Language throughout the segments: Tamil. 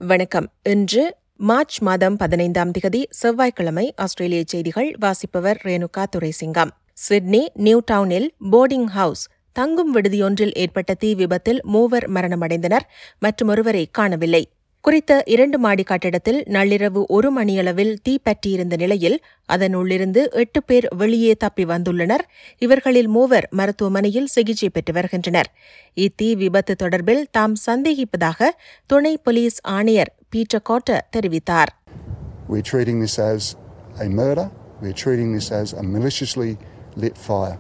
வணக்கம் இன்று மார்ச் மாதம் பதினைந்தாம் திகதி செவ்வாய்க்கிழமை ஆஸ்திரேலிய செய்திகள் வாசிப்பவர் ரேணுகா துரைசிங்கம் சிட்னி நியூ டவுனில் போர்டிங் ஹவுஸ் தங்கும் விடுதியொன்றில் ஏற்பட்ட தீ விபத்தில் மூவர் மரணமடைந்தனர் மற்றும் ஒருவரை காணவில்லை குறித்த இரண்டு மாடி கட்டிடத்தில் நள்ளிரவு ஒரு மணியளவில் தீ பற்றியிருந்த நிலையில் அதன் உள்ளிருந்து எட்டு பேர் வெளியே தப்பி வந்துள்ளனர் இவர்களில் மூவர் மருத்துவமனையில் சிகிச்சை பெற்று வருகின்றனர் இத்தீ விபத்து தொடர்பில் தாம் சந்தேகிப்பதாக துணை போலீஸ் ஆணையர் பீட்டர் காட்டர் தெரிவித்தார் We're treating this as a murder. We're treating this as a maliciously lit fire.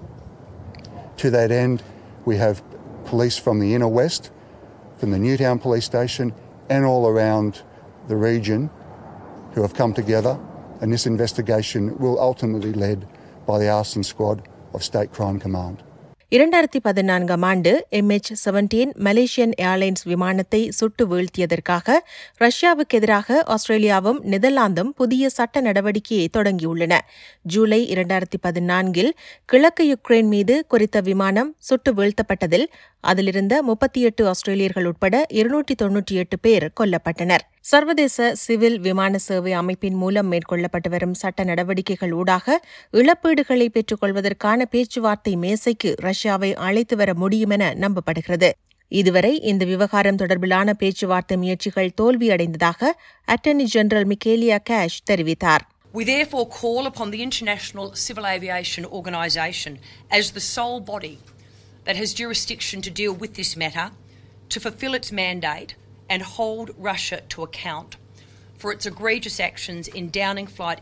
To that end, we have police from the inner west, from the Newtown Police Station, and all around the region who have come together, and this investigation will ultimately be led by the arson squad of State Crime Command. இரண்டாயிரத்தி பதினான்காம் ஆண்டு எம்எச் செவன்டீன் மலேசியன் ஏர்லைன்ஸ் விமானத்தை சுட்டு வீழ்த்தியதற்காக ரஷ்யாவுக்கு எதிராக ஆஸ்திரேலியாவும் நெதர்லாந்தும் புதிய சட்ட நடவடிக்கையை தொடங்கியுள்ளன ஜூலை இரண்டாயிரத்தி பதினான்கில் கிழக்கு யுக்ரைன் மீது குறித்த விமானம் சுட்டு வீழ்த்தப்பட்டதில் அதிலிருந்த முப்பத்தி எட்டு ஆஸ்திரேலியர்கள் உட்பட இருநூற்றி தொன்னூற்றி எட்டு பேர் கொல்லப்பட்டனர் சர்வதேச சிவில் விமான சேவை அமைப்பின் மூலம் மேற்கொள்ளப்பட்டு வரும் சட்ட நடவடிக்கைகள் ஊடாக இழப்பீடுகளை பெற்றுக் கொள்வதற்கான பேச்சுவார்த்தை மேசைக்கு ரஷ்யாவை அழைத்து வர முடியும் என நம்பப்படுகிறது இதுவரை இந்த விவகாரம் தொடர்பிலான பேச்சுவார்த்தை முயற்சிகள் தோல்வியடைந்ததாக அட்டர்னி ஜெனரல் மிக்கேலியா கேஷ் தெரிவித்தார் We therefore call upon the International Civil Aviation Organisation as the sole body that has jurisdiction to deal with this matter to fulfil its mandate and hold Russia to account for its egregious actions in downing flight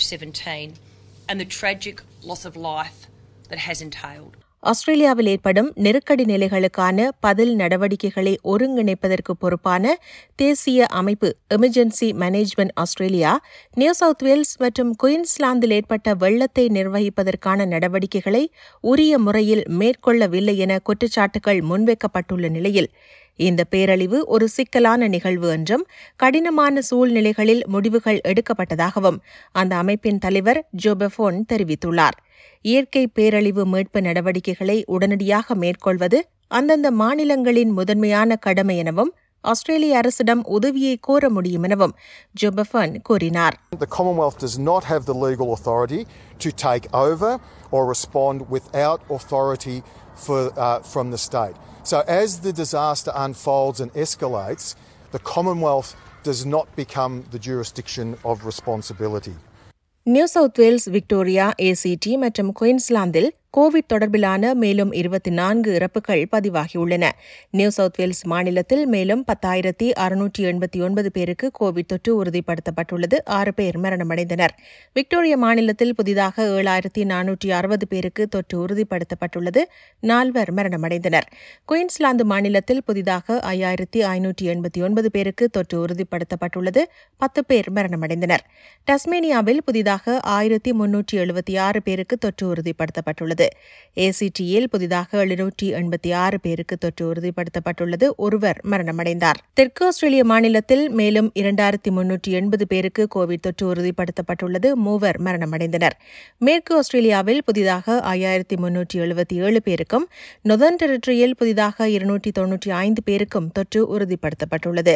MH17 and the tragic loss of life that has entailed. ஆஸ்திரேலியாவில் ஏற்படும் நெருக்கடி நிலைகளுக்கான பதில் நடவடிக்கைகளை ஒருங்கிணைப்பதற்கு பொறுப்பான தேசிய அமைப்பு emergency management Australia New South Wales மற்றும் குயின்ஸ்லாந்தில் ஏற்பட்ட வெள்ளத்தை நிர்வகிப்பதற்கான நடவடிக்கைகளை உரிய முறையில் மேற்கொள்ளவில்லை என குற்றச்சாட்டுகள் முன்வைக்கப்பட்டுள்ள நிலையில் இந்த பேரழிவு ஒரு சிக்கலான நிகழ்வு என்றும் கடினமான சூழ்நிலைகளில் முடிவுகள் எடுக்கப்பட்டதாகவும் அந்த அமைப்பின் தலைவர் ஜோபெஃபோன் தெரிவித்துள்ளார் இயற்கை பேரழிவு மீட்பு நடவடிக்கைகளை உடனடியாக மேற்கொள்வது அந்தந்த மாநிலங்களின் முதன்மையான கடமை எனவும் ஆஸ்திரேலிய அரசிடம் உதவியை கோர முடியும் எனவும் ஜோபஃபன் கூறினார் The Commonwealth does not have the legal authority to take over or respond without authority for, uh, from the state. So, as the disaster unfolds and escalates, the Commonwealth does not become the jurisdiction of responsibility. New South Wales Victoria ACT மற்றும் குயின்ஸ்லாந்தில் கோவிட் தொடர்பிலான மேலும் இருபத்தி நான்கு இறப்புகள் பதிவாகியுள்ளன நியூ சவுத் வேல்ஸ் மாநிலத்தில் மேலும் பத்தாயிரத்தி அறுநூற்றி எண்பத்தி ஒன்பது பேருக்கு கோவிட் தொற்று உறுதிப்படுத்தப்பட்டுள்ளது ஆறு பேர் மரணமடைந்தனர் விக்டோரியா மாநிலத்தில் புதிதாக ஏழாயிரத்தி நானூற்றி அறுபது பேருக்கு தொற்று உறுதிப்படுத்தப்பட்டுள்ளது நால்வர் மரணமடைந்தனர் குயின்ஸ்லாந்து மாநிலத்தில் புதிதாக ஐயாயிரத்தி ஐநூற்றி எண்பத்தி ஒன்பது பேருக்கு தொற்று உறுதிப்படுத்தப்பட்டுள்ளது பத்து பேர் மரணமடைந்தனர் டஸ்மேனியாவில் புதிதாக ஆயிரத்தி முன்னூற்றி எழுபத்தி ஆறு பேருக்கு தொற்று உறுதிப்படுத்தப்பட்டுள்ளது ஏசிடியில் புதிதாக எழுநூற்றி எண்பத்தி ஆறு பேருக்கு தொற்று உறுதிப்படுத்தப்பட்டுள்ளது ஒருவர் மரணமடைந்தார் தெற்கு ஆஸ்திரேலிய மாநிலத்தில் மேலும் இரண்டாயிரத்தி முன்னூற்றி எண்பது பேருக்கு கோவிட் தொற்று உறுதிப்படுத்தப்பட்டுள்ளது மூவர் மரணமடைந்தனர் மேற்கு ஆஸ்திரேலியாவில் புதிதாக ஐயாயிரத்தி முன்னூற்றி எழுபத்தி ஏழு பேருக்கும் நொதர்ன் டெரிட்டரியில் புதிதாக இருநூற்றி தொன்னூற்றி ஐந்து பேருக்கும் தொற்று உறுதிப்படுத்தப்பட்டுள்ளது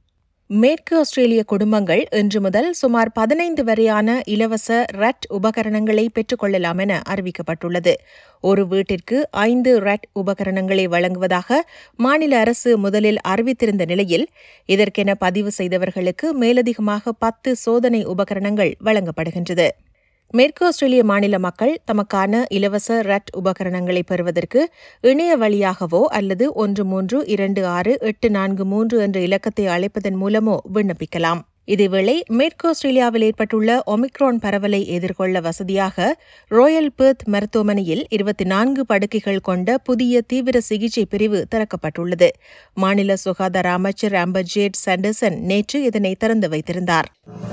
மேற்கு ஆஸ்திரேலிய குடும்பங்கள் இன்று முதல் சுமார் பதினைந்து வரையான இலவச ரட் உபகரணங்களை பெற்றுக்கொள்ளலாம் என அறிவிக்கப்பட்டுள்ளது ஒரு வீட்டிற்கு ஐந்து ரட் உபகரணங்களை வழங்குவதாக மாநில அரசு முதலில் அறிவித்திருந்த நிலையில் இதற்கென பதிவு செய்தவர்களுக்கு மேலதிகமாக பத்து சோதனை உபகரணங்கள் வழங்கப்படுகின்றது மேற்கு ஆஸ்திரேலிய மாநில மக்கள் தமக்கான இலவச ரட் உபகரணங்களை பெறுவதற்கு இணைய வழியாகவோ அல்லது ஒன்று மூன்று இரண்டு ஆறு எட்டு நான்கு மூன்று என்ற இலக்கத்தை அழைப்பதன் மூலமோ விண்ணப்பிக்கலாம் இதேவேளை மேற்கு ஆஸ்திரேலியாவில் ஏற்பட்டுள்ள ஒமிக்ரான் பரவலை எதிர்கொள்ள வசதியாக ராயல் பெர்த் மருத்துவமனையில் இருபத்தி நான்கு படுக்கைகள் கொண்ட புதிய தீவிர சிகிச்சை பிரிவு திறக்கப்பட்டுள்ளது மாநில சுகாதார அமைச்சர் அம்பர்ஜேட் சாண்டர்சன் நேற்று இதனை திறந்து வைத்திருந்தார்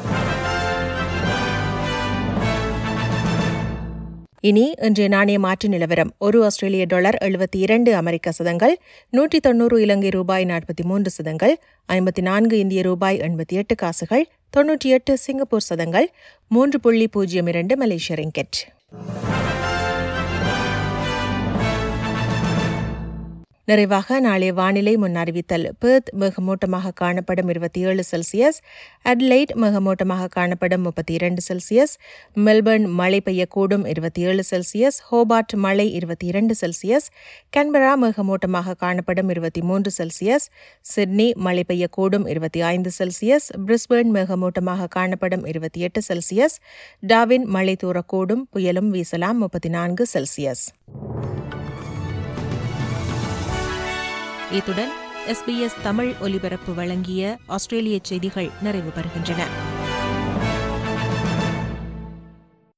இனி இன்றைய நாணய மாற்று நிலவரம் ஒரு ஆஸ்திரேலிய டாலர் எழுபத்தி இரண்டு அமெரிக்க சதங்கள் நூற்றி தொன்னூறு இலங்கை ரூபாய் நாற்பத்தி மூன்று சதங்கள் ஐம்பத்தி நான்கு இந்திய ரூபாய் எண்பத்தி எட்டு காசுகள் தொன்னூற்றி எட்டு சிங்கப்பூர் சதங்கள் மூன்று புள்ளி பூஜ்ஜியம் இரண்டு மலேசிய ரிங்கெட் நிறைவாக நாளைய வானிலை முன் அறிவித்தல் பெர்த் மிகமூட்டமாக காணப்படும் இருபத்தி ஏழு செல்சியஸ் அட்லைட் மிகமூட்டமாக காணப்படும் முப்பத்தி இரண்டு செல்சியஸ் மெல்பர்ன் மழை பெய்யக்கூடும் இருபத்தி ஏழு செல்சியஸ் ஹோபார்ட் மழை இருபத்தி இரண்டு செல்சியஸ் கன்பரா மிகமூட்டமாக காணப்படும் இருபத்தி மூன்று செல்சியஸ் சிட்னி மழை பெய்யக்கூடும் இருபத்தி ஐந்து செல்சியஸ் பிரிஸ்பேர்ன் மிகமூட்டமாக காணப்படும் இருபத்தி எட்டு செல்சியஸ் டாவின் மழை தூரக்கூடும் புயலும் வீசலாம் முப்பத்தி நான்கு செல்சியஸ் இத்துடன் எஸ்பிஎஸ் தமிழ் ஒலிபரப்பு வழங்கிய ஆஸ்திரேலிய செய்திகள் நிறைவு பெறுகின்றன